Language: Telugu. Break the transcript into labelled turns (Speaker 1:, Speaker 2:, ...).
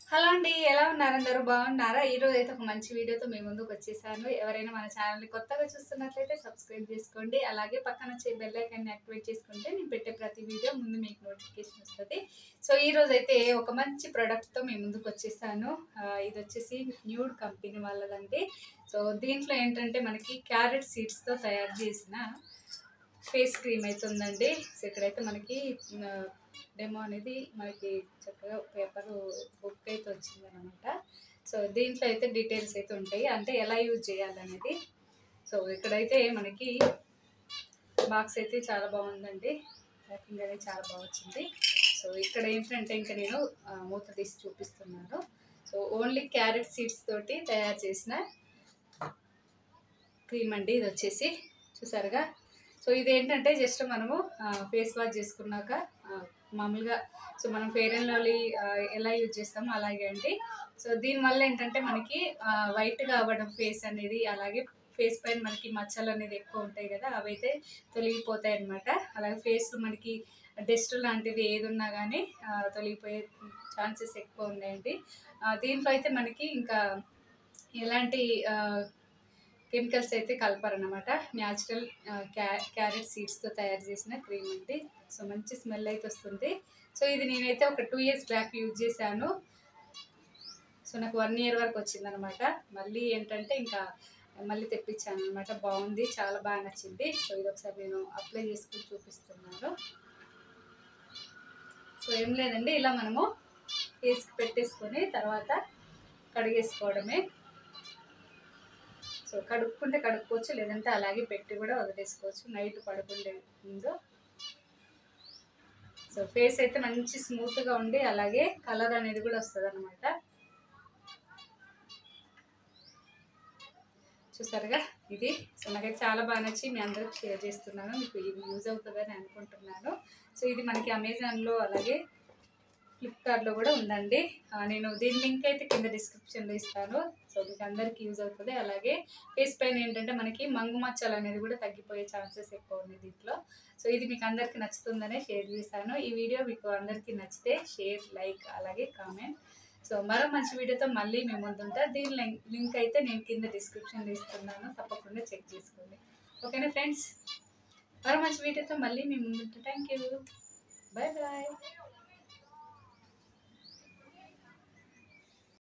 Speaker 1: హలో అండి ఎలా ఉన్నారు అందరూ బాగున్నారా ఈ రోజు అయితే ఒక మంచి వీడియోతో మీ ముందుకు వచ్చేసాను ఎవరైనా మన ఛానల్ని కొత్తగా చూస్తున్నట్లయితే సబ్స్క్రైబ్ చేసుకోండి అలాగే పక్కన వచ్చే బెల్ ఐకాన్ని యాక్టివేట్ చేసుకుంటే నేను పెట్టే ప్రతి వీడియో ముందు మీకు నోటిఫికేషన్ వస్తుంది సో ఈ రోజు అయితే ఒక మంచి ప్రోడక్ట్తో మీ ముందుకు వచ్చేసాను ఆ, ఇది వచ్చేసి న్యూడ్ కంపెనీ వాళ్ళదండి సో దీంట్లో ఏంటంటే మనకి క్యారెట్ సీడ్స్తో తయారు చేసిన ఫేస్ క్రీమ్ అయితే ఉందండి సో ఇక్కడైతే మనకి డెమో అనేది మనకి చక్కగా పేపర్ బుక్ అయితే వచ్చిందనమాట సో దీంట్లో అయితే డీటెయిల్స్ అయితే ఉంటాయి అంటే ఎలా యూజ్ చేయాలనేది సో ఇక్కడైతే మనకి బాక్స్ అయితే చాలా బాగుందండి ప్యాకింగ్ అనేది చాలా బాగా వచ్చింది సో ఇక్కడ ఏంటంటే ఇంకా నేను ఆ, మూత తీసి చూపిస్తున్నాను సో ఓన్లీ క్యారెట్ సీడ్స్ తోటి తయారు చేసిన క్రీమ్ అండి ఇది వచ్చేసి చూసారుగా సో ఇది ఏంటంటే జస్ట్ మనము ఫేస్ వాష్ చేసుకున్నాక ఆ, మామూలుగా సో మనం ఫెయిర్ అండ్ లవ్లీ ఎలా యూజ్ చేస్తామో అలాగే అండి సో దీనివల్ల ఏంటంటే మనకి వైట్గా అవ్వడం ఫేస్ అనేది అలాగే ఫేస్ పైన మనకి మచ్చలు అనేది ఎక్కువ ఉంటాయి కదా అవైతే తొలగిపోతాయి అన్నమాట అలాగే ఫేస్ మనకి డస్ట్ లాంటిది ఏది ఉన్నా కానీ ఆ, తొలగిపోయే ఛాన్సెస్ ఎక్కువ ఉన్నాయండి ఆ, దీంట్లో అయితే మనకి ఇంకా ఎలాంటి ఆ, కెమికల్స్ అయితే కలపరనమాట న్యాచురల్ క్యా క్యారెట్ సీడ్స్తో తయారు చేసిన క్రీమ్ అండి సో మంచి స్మెల్ అయితే వస్తుంది సో ఇది నేనైతే ఒక టూ ఇయర్స్ బ్యాక్ యూజ్ చేశాను సో నాకు వన్ ఇయర్ వరకు వచ్చిందనమాట మళ్ళీ ఏంటంటే ఇంకా మళ్ళీ తెప్పించాను అనమాట బాగుంది చాలా బాగా నచ్చింది సో ఇది ఒకసారి నేను అప్లై చేసుకుని చూపిస్తున్నాను సో ఏం లేదండి ఇలా మనము వేసి పెట్టేసుకొని తర్వాత కడిగేసుకోవడమే సో కడుక్కుంటే కడుక్కోవచ్చు లేదంటే అలాగే పెట్టి కూడా వదిలేసుకోవచ్చు నైట్ పడుకుండే ముందు సో ఫేస్ అయితే మంచి స్మూత్గా ఉండి అలాగే కలర్ అనేది కూడా వస్తుంది అనమాట చూసారుగా ఇది సో నాకైతే చాలా బాగా నచ్చి మీ అందరికి షేర్ చేస్తున్నాను మీకు ఇది యూజ్ అవుతుందని అనుకుంటున్నాను సో ఇది మనకి అమెజాన్లో అలాగే ఫ్లిప్కార్ట్లో కూడా ఉందండి ఆ, నేను దీని లింక్ అయితే కింద డిస్క్రిప్షన్లో ఇస్తాను సో మీకు అందరికీ యూజ్ అవుతుంది అలాగే ఫేస్ పైన ఏంటంటే మనకి మంగు మచ్చలు అనేది కూడా తగ్గిపోయే ఛాన్సెస్ ఎక్కువ ఉన్నాయి దీంట్లో సో ఇది మీకు అందరికీ నచ్చుతుందనే షేర్ చేశాను ఈ వీడియో మీకు అందరికీ నచ్చితే షేర్ లైక్ అలాగే కామెంట్ సో మరో మంచి వీడియోతో మళ్ళీ మేము ముందుంటా దీని లింక్ లింక్ అయితే నేను కింద డిస్క్రిప్షన్లో ఇస్తున్నాను తప్పకుండా చెక్ చేసుకోండి ఓకేనా ఫ్రెండ్స్ మరో మంచి వీడియోతో మళ్ళీ మేము ముందుంటా థ్యాంక్ యూ బాయ్ బాయ్